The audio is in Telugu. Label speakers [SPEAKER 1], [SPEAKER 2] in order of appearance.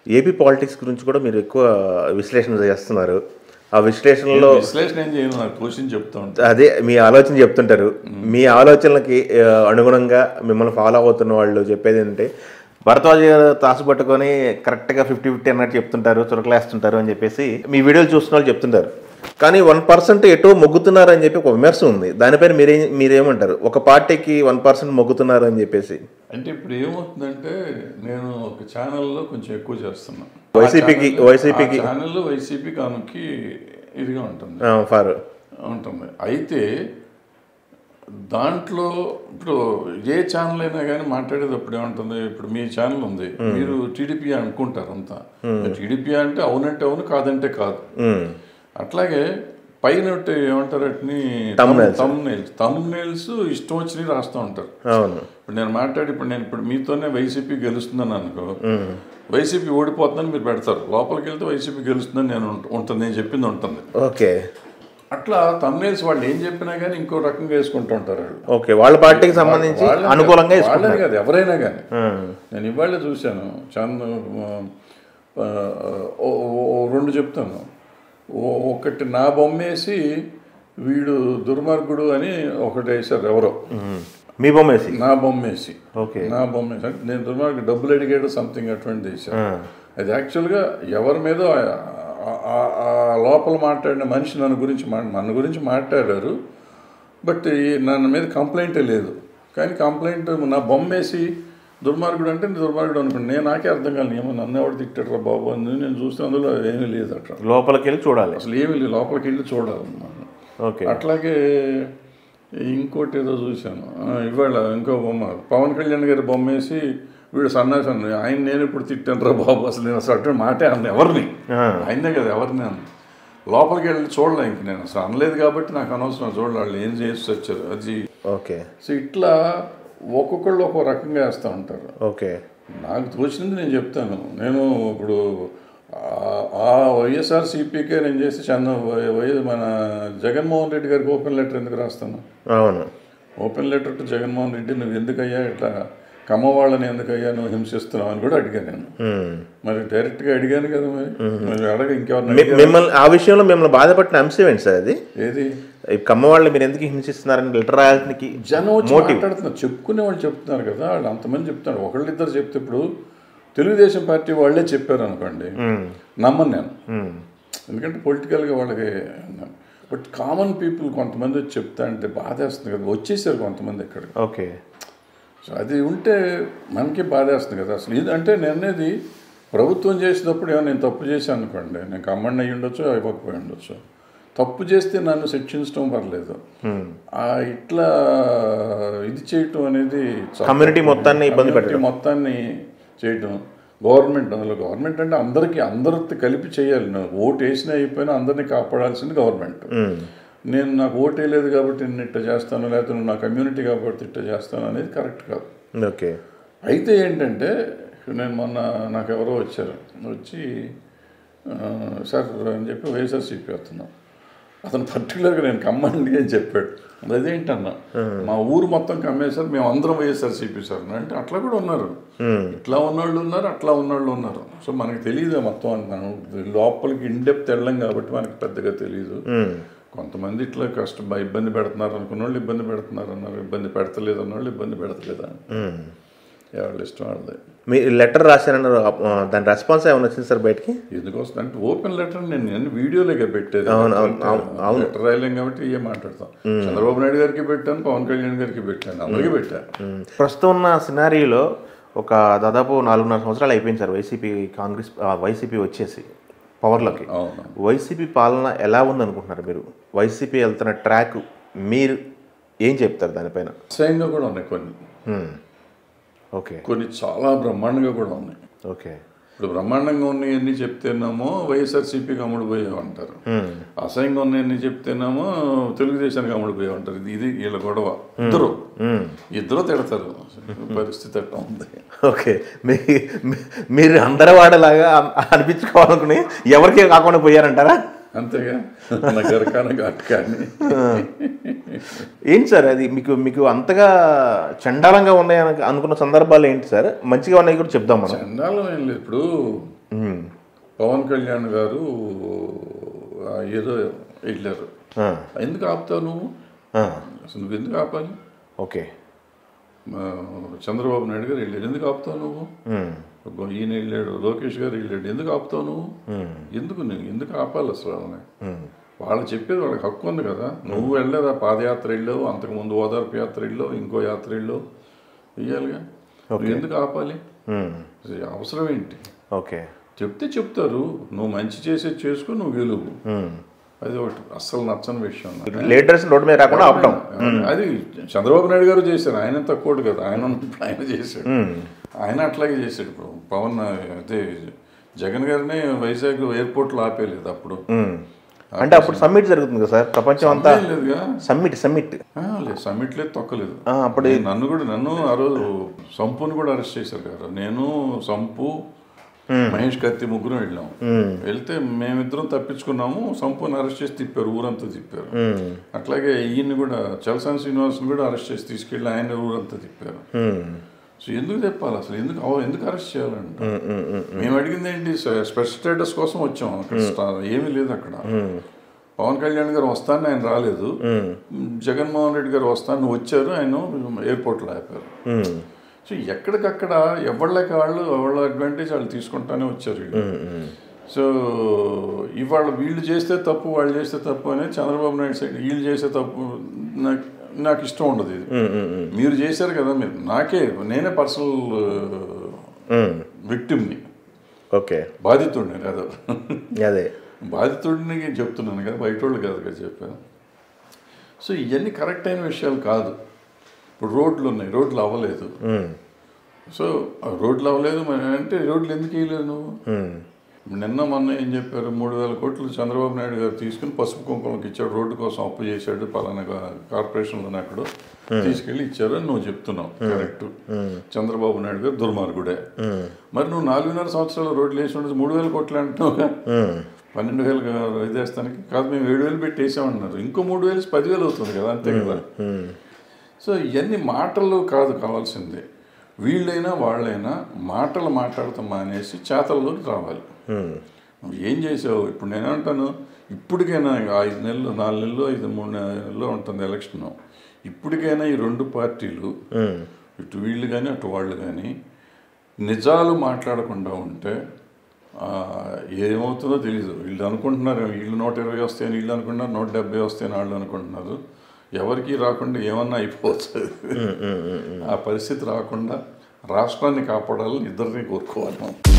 [SPEAKER 1] ఏపీ పాలిటిక్స్ గురించి కూడా మీరు ఎక్కువ విశ్లేషణ చేస్తున్నారు ఆ విశ్లేషణలో
[SPEAKER 2] విశ్లేషణ ఏం చేయను నాకు క్వశ్చన్ చెప్తా ఉంటాను
[SPEAKER 1] అదే మీ ఆలోచన చెప్తుంటారు మీ ఆలోచనలకి ఆ, అనుగుణంగా మిమ్మల్ని ఫాలో అవుతున్న వాళ్ళు చెప్పేది ఏంటంటే భరద్వాజ్ గారు తాసు పట్టుకొని కరెక్ట్గా ఫిఫ్టీ ఫిఫ్టీ అన్నట్టు చెప్తుంటారు చురకలేస్తుంటారు అని చెప్పేసి మీ వీడియోలు చూస్తున్న వాళ్ళు చెప్తుంటారు కానీ వన్ పర్సెంట్ ఎటో మొగ్గుతున్నారు అని చెప్పి ఒక విమర్శ ఉంది దానిపైన మీరే మీరేమంటారు ఒక పార్టీకి వన్ పర్సెంట్ మొగ్గుతున్నారు అని చెప్పేసి
[SPEAKER 2] అంటే ఇప్పుడు ఏమవుతుందంటే నేను ఒక ఛానల్లో కొంచెం ఎక్కువ చేస్తున్నా
[SPEAKER 1] వైసీపీకి వైసీపీకి
[SPEAKER 2] ఛానల్లో వైసీపీ కానుకి ఇదిగా ఉంటుంది
[SPEAKER 1] ఫార్
[SPEAKER 2] ఉంటుంది అయితే దాంట్లో ఇప్పుడు ఏ ఛానల్ అయినా కానీ మాట్లాడేటప్పుడు ఏముంటుంది ఇప్పుడు మీ ఛానల్ ఉంది మీరు టీడీపీ అనుకుంటారు అంతా టీడీపీ అంటే అవునంటే అవును కాదంటే కాదు అట్లాగే పైన ఒకటి ఏమంటారు వాటిని
[SPEAKER 1] Thumbnails.
[SPEAKER 2] తమ్నైల్స్ తమ్నైల్స్ ఇష్టం వచ్చినవి రాస్తూ ఉంటారు
[SPEAKER 1] అవును
[SPEAKER 2] ఇప్పుడు నేను మాట్లాడి ఇప్పుడు నేను ఇప్పుడు మీతోనే వైసీపీ గెలుస్తుందని అనుకో వైసీపీ ఓడిపోతుందని మీరు పెడతారు లోపలికి వెళ్తే వైసీపీ గెలుస్తుందని నేను ఉంట- ఉంటుంది నేను చెప్పింది ఉంటుంది
[SPEAKER 1] ఓకే
[SPEAKER 2] అట్లా తమ్నేల్స్ వాళ్ళు ఏం చెప్పినా కానీ ఇంకో రకంగా వేసుకుంటూ ఉంటారు వాళ్ళు
[SPEAKER 1] ఓకే వాళ్ళ పార్టీకి సంబంధించి
[SPEAKER 2] వాళ్ళని
[SPEAKER 1] అనుకూలంగా
[SPEAKER 2] కాదు, వాళ్ళని
[SPEAKER 1] వేసుకుంటారు
[SPEAKER 2] కాదు ఎవరైనా కానీ
[SPEAKER 1] ఉమ్.
[SPEAKER 2] నేను ఇవాళ చూశాను చంద ఆ, ఓ- ఓ- ఓ రెండు చెప్తాను ఓ- ఒకటి నా బొమ్మేసి వీడు దుర్మార్గుడు అని ఒకటి వేశారు ఎవరో
[SPEAKER 1] ఉమ్. మీ బొమ్మ వేసి
[SPEAKER 2] నా బొమ్మేసి
[SPEAKER 1] ఓకే
[SPEAKER 2] నా బొమ్మేసి అంటే నేను దుర్మార్గుడు డబ్బులు అడిగాడు సంథింగ్ అటువంటి వేశారు
[SPEAKER 1] ఆ.
[SPEAKER 2] అది యాక్చువల్గా ఎవరి మీద ఆ- ఆ- ఆ లోపల మాట్లాడిన మనిషి నన్ను గురించి మా మన గురించి మాట్లాడారు బట్ ఈ నన్ను మీద కంప్లైంటే లేదు కానీ కంప్లైంట్ నా బొమ్మ వేసి దుర్మార్గుడు అంటే నేను దుర్మార్గుడు అనుకోండి నేను నాకే అర్థం కాదు ఏమో నన్ను ఎవడు తిట్టాడు బాబు అని నేను చూస్తే అందులో ఏమీ లేదు అట్లా
[SPEAKER 1] లోపలికి వెళ్ళి చూడాలి
[SPEAKER 2] అసలు ఏమీ లేదు లోపలికి వెళ్ళి చూడాలన్నమాట
[SPEAKER 1] ఓకే
[SPEAKER 2] అట్లాగే ఇంకోటి ఏదో చూశాను ఆ, ఇవాళ ఇంకో బొమ్మ పవన్ కళ్యాణ్ గారి బొమ్మ వేసి వీడు సన్నాసి అన్న ఆయన నేను ఇప్పుడు తిట్టాను రా బాబు అసలు నేను అసలు అటువంటి మాటే అన్న ఎవరిని
[SPEAKER 1] ఆ.
[SPEAKER 2] ఆయనే కదా ఎవరిని అన్న లోపలికి వెళ్ళి చూడలే ఇంక నేను అసలు అనలేదు కాబట్టి నాకు అనవసరం చూడాలి వాళ్ళు ఏం చేసి వచ్చారు అది
[SPEAKER 1] ఓకే
[SPEAKER 2] సో ఇట్లా ఒక్కొక్కళ్ళు ఒక్కో రకంగా వేస్తూ ఉంటారు
[SPEAKER 1] ఓకే
[SPEAKER 2] నాకు తోచినది నేను చెప్తాను నేను ఇప్పుడు ఆ- ఆ వైఎస్ఆర్సీపీకే నేను చేసి చంద వై మన జగన్మోహన్ రెడ్డి గారికి ఓపెన్ లెటర్ ఎందుకు రాస్తాను
[SPEAKER 1] అవును
[SPEAKER 2] open letter to Jaganmohan Reddy నువ్వు ఎందుకయ్యా ఇట్లా కమ్మ వాళ్ళని ఎందుకయ్యా నువ్వు హింసిస్తున్నావు అని కూడా అడిగాను నేను
[SPEAKER 1] ఉమ్.
[SPEAKER 2] మరి డైరెక్ట్గా అడిగాను కదా మరి మరి అడగ ఇంకెవరిని
[SPEAKER 1] మీ- మిమ్మల్ని ఆ విషయంలో మిమ్మల్ని బాధపడిన అంశం ఏంటి సార్ అది
[SPEAKER 2] ఏది
[SPEAKER 1] ఈ కమ్మ వాళ్ళు మీరు ఎందుకు హింసిస్తున్నారని లెటర్ రాయడానికి
[SPEAKER 2] జనం వచ్చి
[SPEAKER 1] మోటివ్
[SPEAKER 2] మాట్లాడుతున్నారు చెప్పుకునే వాళ్ళు చెప్తున్నారు కదా వాళ్ళు అంతమంది చెప్తున్నారు ఒకళ్ళిద్దరు చెప్తే ఇప్పుడు తెలుగుదేశం పార్టీ వాళ్ళే చెప్పారు అనుకోండి నమ్మను నేను ఎందుకంటే పొలిటికల్గా వాళ్ళకి బట్ కామన్ పీపుల్ కొంతమంది వచ్చి చెప్తా అంటే బాధేస్తుంది కదా వచ్చేసారు కొంతమంది ఇక్కడికి
[SPEAKER 1] ఓకే
[SPEAKER 2] సో అది ఉంటే మనకి బాధేస్తుంది కదా అసలు ఇది అంటే నేను అనేది ప్రభుత్వం చేసేటప్పుడు ఏమో నేను తప్పు చేశాను అనుకోండి నేను కమ్మండి అయ్యి ఉండొచ్చు అయిపోకపోయి ఉండొచ్చు తప్పు చేస్తే నన్ను శిక్షించడం పర్లేదు ఆ ఇట్లా ఇది చేయటం అనేది చాలా
[SPEAKER 1] కమ్యూనిటీ మొత్తాన్ని ఇబ్బంది
[SPEAKER 2] కమ్యూనిటీ మొత్తాన్ని చేయటం గవర్నమెంట్ అందులో గవర్నమెంట్ అంటే అందరికీ అందరితో కలిపి చేయాలి నువ్వు ఓటు వేసినా అయిపోయినా అందరినీ కాపాడాల్సింది గవర్నమెంట్ నేను నాకు ఓటు వేయలేదు కాబట్టి నేను ఇట్ట చేస్తాను లేకపోతే నువ్వు నా కమ్యూనిటీ కాబట్టి ఇట్ట చేస్తాను అనేది కరెక్ట్ కాదు
[SPEAKER 1] ఓకే
[SPEAKER 2] అయితే ఏంటంటే నేను మొన్న నాకు ఎవరో వచ్చారు వచ్చి ఆ, సార్ అని చెప్పి వైఎస్ఆర్సీపీ వస్తున్నాం అతను పర్టికులర్గా నేను కమ్మండి అని చెప్పాడు అదేంటన్నా మా ఊరు మొత్తం కమ్మేశారు మేము అందరం వైఎస్ఆర్సీపీ సార్ అంటే అట్లా కూడా ఉన్నారు ఇట్లా ఉన్నోళ్ళు ఉన్నారు అట్లా ఉన్నోళ్ళు ఉన్నారు సో మనకి తెలియదు మొత్తం అని మనం లోపలికి ఇండెప్త్ వెళ్ళం కాబట్టి మనకి పెద్దగా తెలియదు కొంతమంది ఇట్లా కష్టం బా- ఇబ్బంది పెడుతున్నారు అనుకున్న వాళ్ళు ఇబ్బంది పెడుతున్నారు అన్నారు ఇబ్బంది పెడతలేదు అన్న వాళ్ళు ఇబ్బంది పెడతలేదు అని ఎవరి ఇష్టం వాళ్ళది
[SPEAKER 1] మీ లెటర్ రాశారన్నారు ఆ, దాని రెస్పాన్స్ ఏమైనా వచ్చింది సార్ బయటికి
[SPEAKER 2] ఎందుకు వస్తుంది అంటే ఓపెన్ లెటర్ నేను నేను వీడియోలేగా పెట్టేది
[SPEAKER 1] అవును, అవును, అవును, అవును.
[SPEAKER 2] లెటర్ రాయలేం కాబట్టి ఏ మాట్లాడతాం చంద్రబాబు నాయుడు గారికి పెట్టాను పవన్ కళ్యాణ్ గారికి పెట్టాను అందరికీ పెట్టాను
[SPEAKER 1] ప్రస్తుతం ఉన్న సినారీలో ఒక దాదాపు నాలుగున్నర సంవత్సరాలు అయిపోయింది సార్ వైసీపీ కాంగ్రెస్ ఆ, వైసీపీ వచ్చేసి పవర్లోకి
[SPEAKER 2] అవును
[SPEAKER 1] వైసీపీ పాలన ఎలా ఉందనుకుంటున్నారు మీరు వైసీపీ వెళ్తున్న ట్రాక్ మీరు ఏం చెప్తారు దానిపైన
[SPEAKER 2] అసహ్యంగా కూడా ఉన్నాయి కొన్ని
[SPEAKER 1] హ్మ్. ఓకే
[SPEAKER 2] కొన్ని చాలా బ్రహ్మాండంగా కూడా ఉన్నాయి
[SPEAKER 1] ఓకే
[SPEAKER 2] ఇప్పుడు బ్రహ్మాండంగా ఉన్నాయి ఎన్ని చెప్తేనేమో వైఎస్ఆర్సీపీకి అమ్ముడు పోయావు అంటారు
[SPEAKER 1] హ్మ్.
[SPEAKER 2] అసహ్యంగా ఉన్నాయి ఎన్ని చెప్తేనేమో తెలుగుదేశానికి అమ్ముడు పోయావు అంటారు ఇది ఇది వీళ్ళ గొడవ ఇద్దరు
[SPEAKER 1] హ్మ్.
[SPEAKER 2] ఇద్దరు తిడతారు పరిస్థితి అట్లా ఉంది
[SPEAKER 1] ఓకే మీ మీ- మీరు అందరి వాడలాగా అన్- అనిపించుకోవాలనుకుని ఎవరికే కాకుండా పోయారంటారా
[SPEAKER 2] అంతేగా నగరకాన ఘాట్ కానీ
[SPEAKER 1] ఏంటి సార్ అది మీకు మీకు అంతగా చండాలంగా ఉన్నాయని అనుకున్న సందర్భాలు ఏంటి సార్ మంచిగా ఉన్నాయి కూడా చెప్దాం మనం
[SPEAKER 2] చండాలం ఏం లేదు ఇప్పుడు
[SPEAKER 1] ఉమ్.
[SPEAKER 2] పవన్ కళ్యాణ్ గారు ఆ, ఏదో వెళ్ళారు
[SPEAKER 1] ఆ,
[SPEAKER 2] ఎందుకు ఆపుతావు నువ్వు
[SPEAKER 1] ఆ,
[SPEAKER 2] అసలు నువ్వు ఎందుకు ఆపాలి
[SPEAKER 1] ఓకే
[SPEAKER 2] ఆ, చంద్రబాబు నాయుడు గారు వెళ్ళాడు ఎందుకు ఆపుతావు నువ్వు
[SPEAKER 1] ఉమ్,
[SPEAKER 2] ఈయన వెళ్ళాడు లోకేష్ గారు వెళ్ళాడు ఎందుకు ఆపుతావు నువ్వు
[SPEAKER 1] ఉమ్,
[SPEAKER 2] ఎందుకు నువ్వు ఎందుకు ఆపాలి అసలు వాళ్ళని
[SPEAKER 1] ఉమ్,
[SPEAKER 2] వాళ్ళు చెప్పేది వాళ్ళకి హక్కు ఉంది కదా నువ్వు వెళ్ళలేదా పాదయాత్ర వెళ్ళావు అంతకుముందు ఓదార్పు యాత్ర వెళ్ళావు ఇంకో యాత్ర వెళ్ళావు వెయ్యాలిగా నువ్వు ఎందుకు ఆపాలి
[SPEAKER 1] ఉమ్,
[SPEAKER 2] ఇది అవసరం ఏంటి
[SPEAKER 1] ఓకే
[SPEAKER 2] చెప్తే చెప్తారు నువ్వు మంచి చేసేది చేసుకుని నువ్వు గెలువు
[SPEAKER 1] ఉమ్.
[SPEAKER 2] అది ఒకటి అస్సలు నచ్చని విషయం నాకు.
[SPEAKER 1] లీడర్స్ రోడ్డు మీద రాకుండా ఆపటం
[SPEAKER 2] అది చంద్రబాబు నాయుడు గారు చేశారు ఆయన తక్కువడు కదా ఆయన ఉన్నప్పుడు ఆయన చేశాడు
[SPEAKER 1] ఉమ్,
[SPEAKER 2] ఆయన అట్లాగే చేశాడు ఇప్పుడు పవన్ అదే జగన్ గారిని వైజాగ్ ఎయిర్పోర్ట్లో ఆపేయలేదు అప్పుడు
[SPEAKER 1] ఉమ్. అంటే అప్పుడు సమ్మిట్ జరుగుతుంది కదా సార్ ప్రపంచం అంతా
[SPEAKER 2] ఏం లేదుగా
[SPEAKER 1] సమ్మిట్ సమ్మిట్
[SPEAKER 2] ఆ, లేదు సమ్మిట్ లేదు తొక్కలేదు
[SPEAKER 1] ఆ, అప్పుడు
[SPEAKER 2] నేను- నన్ను కూడా నన్ను ఆ రోజు సంపుని కూడా అరెస్ట్ చేశారు కదా నేను సంపు మహేష్ కత్తి ముగ్గురం వెళ్ళాం వెళ్తే మేమిద్దరం తప్పించుకున్నాము సంపుని అరెస్ట్ చేసి తిప్పారు ఊరంతా తిప్పారు
[SPEAKER 1] ఉమ్,
[SPEAKER 2] అట్లాగే ఈయన్ని కూడా చలసాని శ్రీనివాస్ని కూడా అరెస్ట్ చేసి తీసుకెళ్ళి ఆయన ఊరంతా తిప్పారు
[SPEAKER 1] ఉమ్,
[SPEAKER 2] సో ఎందుకు చెప్పాలి అసలు ఎందుకు అవ- ఎందుకు అరెస్ట్ చేయాలంట
[SPEAKER 1] ఉమ్, ఉమ్, ఉమ్,
[SPEAKER 2] మేము అడిగింది ఏంటి స్పె- స్పెషల్ స్టేటస్ కోసం వచ్చాం అక్కడ స్టా- ఏమీ లేదు అక్కడ పవన్ కళ్యాణ్ గారు వస్తాను ఆయన రాలేదు జగన్మోహన్ రెడ్డి గారు వస్తాను వచ్చారు ఆయన ఎయిర్పోర్ట్లో ఆపారు
[SPEAKER 1] ఉమ్,
[SPEAKER 2] సో ఎక్కడికక్కడ ఎవళ్ళకి వాళ్ళు ఎవళ్ళ అడ్వాంటేజ్ వాళ్ళు తీసుకుంటానే వచ్చారు వీళ్ళు
[SPEAKER 1] ఉమ్, ఉమ్.
[SPEAKER 2] సో ఇవాళ వీళ్ళు చేస్తే తప్పు వాళ్ళు చేస్తే తప్పు అనేది చంద్రబాబు నాయుడు సైడ్ వీళ్ళు చేస్తే తప్పు నాకు నాకు ఇష్టం ఉండదు ఇది
[SPEAKER 1] ఉమ్, ఉమ్, ఉమ్,
[SPEAKER 2] మీరు చేశారు కదా మీరు నాకే నేనే పర్సనల్
[SPEAKER 1] ఉమ్.
[SPEAKER 2] విక్టిమ్ని
[SPEAKER 1] ఓకే
[SPEAKER 2] బాధితుడిని కాదు
[SPEAKER 1] అదే
[SPEAKER 2] బాధితుడిని చెప్తున్నాను కదా బయట వాళ్ళు కాదు కదా చెప్పాను సో ఇవన్నీ కరెక్ట్ అయిన విషయాలు కాదు ఇప్పుడు రోడ్లు ఉన్నాయి రోడ్లు అవ్వలేదు
[SPEAKER 1] ఉమ్,
[SPEAKER 2] సో ఆ రోడ్లు అవ్వలేదు మరి అంటే రోడ్లు ఎందుకు వేయలేదు నువ్వు
[SPEAKER 1] ఉమ్,
[SPEAKER 2] నిన్న మొన్న ఏం చెప్పారు మూడు వేల కోట్లు చంద్రబాబు నాయుడు గారు తీసుకుని పసుపు కుంకుమకి ఇచ్చాడు రోడ్డు కోసం అప్పు చేశాడు పలానా కార్పొరేషన్లో అక్కడ తీసుకెళ్ళి ఇచ్చారు అని నువ్వు చెప్తున్నావు కరెక్ట్ చంద్రబాబు నాయుడు గారు దుర్మార్గుడే
[SPEAKER 1] ఉమ్,
[SPEAKER 2] మరి నువ్వు నాలుగున్నర సంవత్సరాలు రోడ్లు వేసి ఉండదు మూడు వేల కోట్లు అంటున్నావుగా
[SPEAKER 1] ఉమ్.
[SPEAKER 2] పన్నెండు వేలు ఇదేస్తానికి కాదు మేము ఏడు వేలు పెట్టి వేసామన్నారు ఇంకో మూడు వేలు పదివేలు అవుతుంది కదా అంతే కదా సో ఇవన్నీ మాటలు కాదు కావాల్సింది వీళ్ళైనా వాళ్ళైనా మాటలు మాట్లాడతాం మానేసి చేతల్లోకి రావాలి
[SPEAKER 1] ఉమ్,
[SPEAKER 2] నువ్వు ఏం చేసావు ఇప్పుడు నేను అంటాను ఇప్పటికైనా ఇంకా ఐదు నెలలు నాలుగు నెలలు ఐదు మూడు నెలల్లో ఉంటుంది ఎలక్షన్ ఇప్పటికైనా ఈ రెండు పార్టీలు
[SPEAKER 1] ఉమ్,
[SPEAKER 2] ఇటు వీళ్ళు కానీ అటు వాళ్ళు కానీ నిజాలు మాట్లాడకుండా ఉంటే ఆ, ఏమవుతుందో తెలీదు వీళ్ళు అనుకుంటున్నారు వీళ్ళు నూట ఇరవై వస్తాయని వీళ్ళు అనుకుంటున్నారు నూట డెబ్బై వస్తాయని వాళ్ళు అనుకుంటున్నారు ఎవరికి రాకుండా ఏమన్నా అయిపోతుంది ఆ పరిస్థితి రాకుండా రాష్ట్రాన్ని కాపాడాలని ఇద్దరిని కోరుకోవాలి మనం